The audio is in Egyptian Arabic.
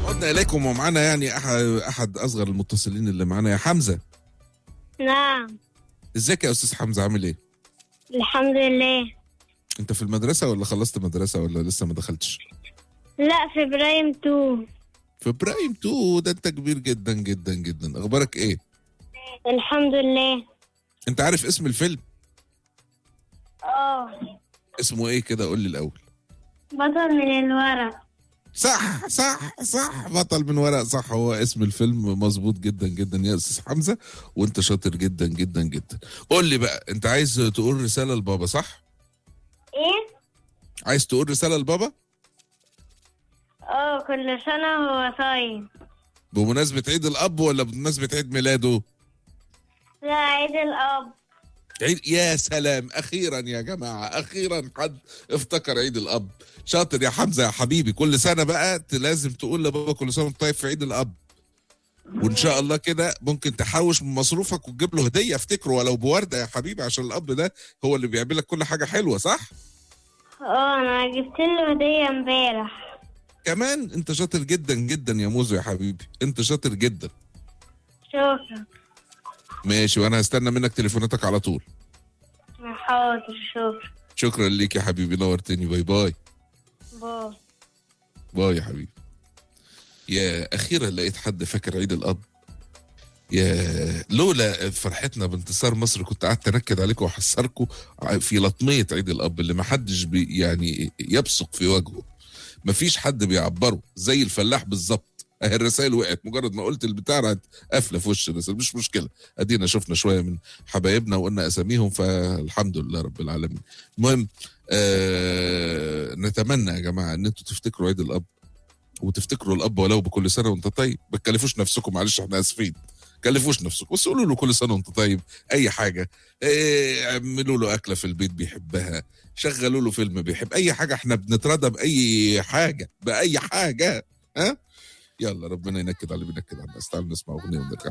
عدنا اليكم ومعانا يعني احد احد اصغر المتصلين اللي معانا يا حمزه نعم ازيك يا استاذ حمزه عامل ايه الحمد لله انت في المدرسه ولا خلصت مدرسه ولا لسه ما دخلتش لا في برايم 2 في برايم 2 ده انت كبير جدا جدا جدا اخبارك ايه الحمد لله انت عارف اسم الفيلم اه اسمه ايه كده قول لي الاول بطل من الورق صح صح صح بطل من ورق صح هو اسم الفيلم مظبوط جدا جدا يا استاذ حمزه وانت شاطر جدا جدا جدا قول لي بقى انت عايز تقول رساله لبابا صح ايه عايز تقول رساله لبابا اه كل سنة هو طيب بمناسبه عيد الاب ولا بمناسبه عيد ميلاده لا عيد الأب عيد يا سلام اخيرا يا جماعه اخيرا حد افتكر عيد الاب شاطر يا حمزه يا حبيبي كل سنه بقى ت- لازم تقول لبابا كل سنه وانت طيب في عيد الاب وان شاء الله كده ممكن تحوش من مصروفك وتجيب له هديه افتكره ولو بورده يا حبيبي عشان الاب ده هو اللي بيعمل لك كل حاجه حلوه صح اه انا جبت له هدية امبارح كمان انت شاطر جدا جدا يا موزو يا حبيبي انت شاطر جدا شكرا ماشي وانا هستنى منك تليفوناتك على طول حاضر شكرا شكرا ليك يا حبيبي نورتني باي باي باي باي يا حبيبي يا اخيرا لقيت حد فاكر عيد الاب يا لولا فرحتنا بانتصار مصر كنت قعدت انكد عليكم واحسركم في لطميه عيد الاب اللي ما حدش بي يعني يبصق في وجهه ما فيش حد بيعبره زي الفلاح بالظبط اهي الرسائل وقعت مجرد ما قلت البتاع راحت قافله في وش الرسائل مش مشكله ادينا شفنا شويه من حبايبنا وقلنا اساميهم فالحمد لله رب العالمين المهم آه نتمنى يا جماعه ان انتوا تفتكروا عيد الاب وتفتكروا الاب ولو بكل سنه وانت طيب ما تكلفوش نفسكم معلش احنا اسفين كلفوش نفسكم بس قولوا له كل سنه وانت طيب اي حاجه إيه اعملوا له اكله في البيت بيحبها شغلوا له فيلم بيحب اي حاجه احنا بنترضى باي حاجه باي حاجه ها يلا ربنا ينكد على اللي بينكد على الناس تعالوا نسمع اغنيه ونرجع